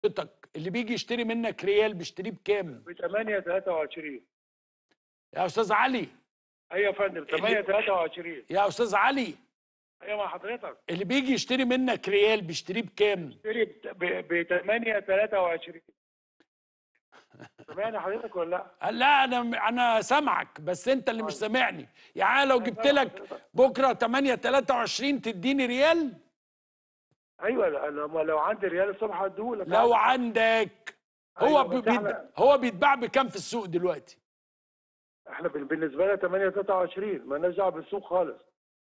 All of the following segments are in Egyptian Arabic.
حضرتك اللي بيجي يشتري منك ريال بيشتريه بكام ب 8 23 يا استاذ علي ايوه يا فندم 8 23 يا استاذ علي ايوه مع حضرتك اللي بيجي يشتري منك ريال بيشتريه بكام اشتري ب 8 23 سامعني حضرتك ولا لا؟ لا انا انا سامعك بس انت اللي مش سامعني يعني أنا لو جبت لك بكره 8 23 تديني ريال ايوه لا لو لو عندي ريال الصبح هديهولك لو عندك هو أيوة، بي- بس بيت- إحنا- هو بيتباع بكام في السوق دلوقتي احنا بال- بالنسبه لنا 8 23 مالناش دعوه بالسوق خالص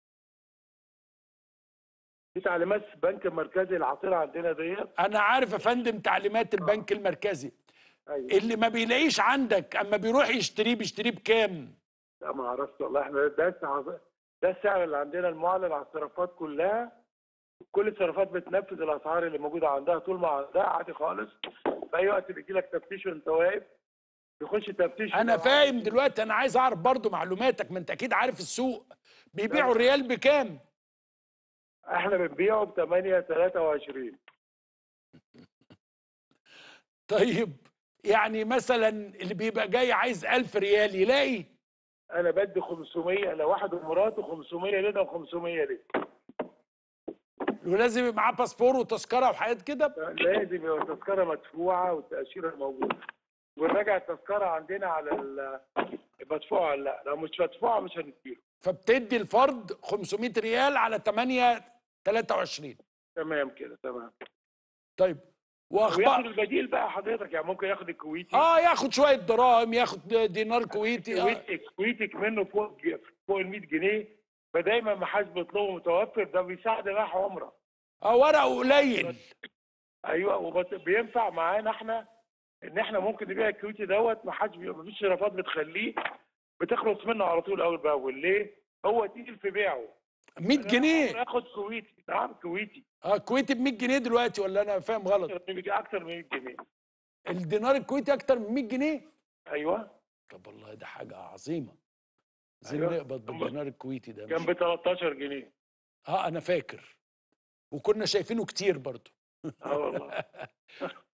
دي تعليمات البنك المركزي العطيره عندنا ديت انا عارف يا فندم تعليمات البنك المركزي ايوه اللي ما بيلاقيش عندك اما بيروح يشتريه بيشتريه بكام لا ما اعرفش والله احنا ده السعر ده السعر اللي عندنا المعلن على الصرافات كلها كل الصرافات بتنفذ الاسعار اللي موجوده عندها طول ما عندها عادي خالص في اي وقت بيجي لك تفتيش وانت واقف يخش تفتيش انا فاهم دلوقتي انا عايز اعرف برضو معلوماتك ما انت اكيد عارف السوق بيبيعوا الريال بكام احنا بنبيعه ب 8 23 طيب يعني مثلا اللي بيبقى جاي عايز ألف ريال يلاقي انا بدي 500 لواحد ومراته 500 لنا و500 ليه ولازم يبقى معاه باسبور وتذكره وحاجات كده لازم يبقى التذكره مدفوعه والتاشيره موجوده ونراجع التذكره عندنا على ال- مدفوعه ولا لا لو مش مدفوعه مش هنديله فبتدي الفرد 500 ريال على 8 23 تمام كده تمام طيب وياخد واخبار البديل بقى حضرتك يعني ممكن ياخد الكويتي اه ياخد شويه دراهم ياخد دينار كويتي آه. الكويتي الكويتي منه فوق فوق ال 100 جنيه فدايما ما حدش بيطلبه متوفر ده بيساعد رايح عمره اه ورقه قليل ايوه وبينفع معانا احنا ان احنا ممكن نبيع الكويتي دوت ما حدش بي- ما فيش شرافات بتخليه بتخلص منه على طول اول باول ليه؟ هو تقيل في بيعه 100 جنيه ياخد كويتي نعم كويتي اه كويتي ب 100 جنيه دلوقتي ولا انا فاهم غلط اكتر من 100 جنيه الدينار الكويتي اكتر من 100 جنيه ايوه طب والله ده حاجه عظيمه عايزين أيوة. نقبض بالدينار الكويتي ده كان مش... ب 13 جنيه اه انا فاكر وكنا شايفينه كتير برضو اه والله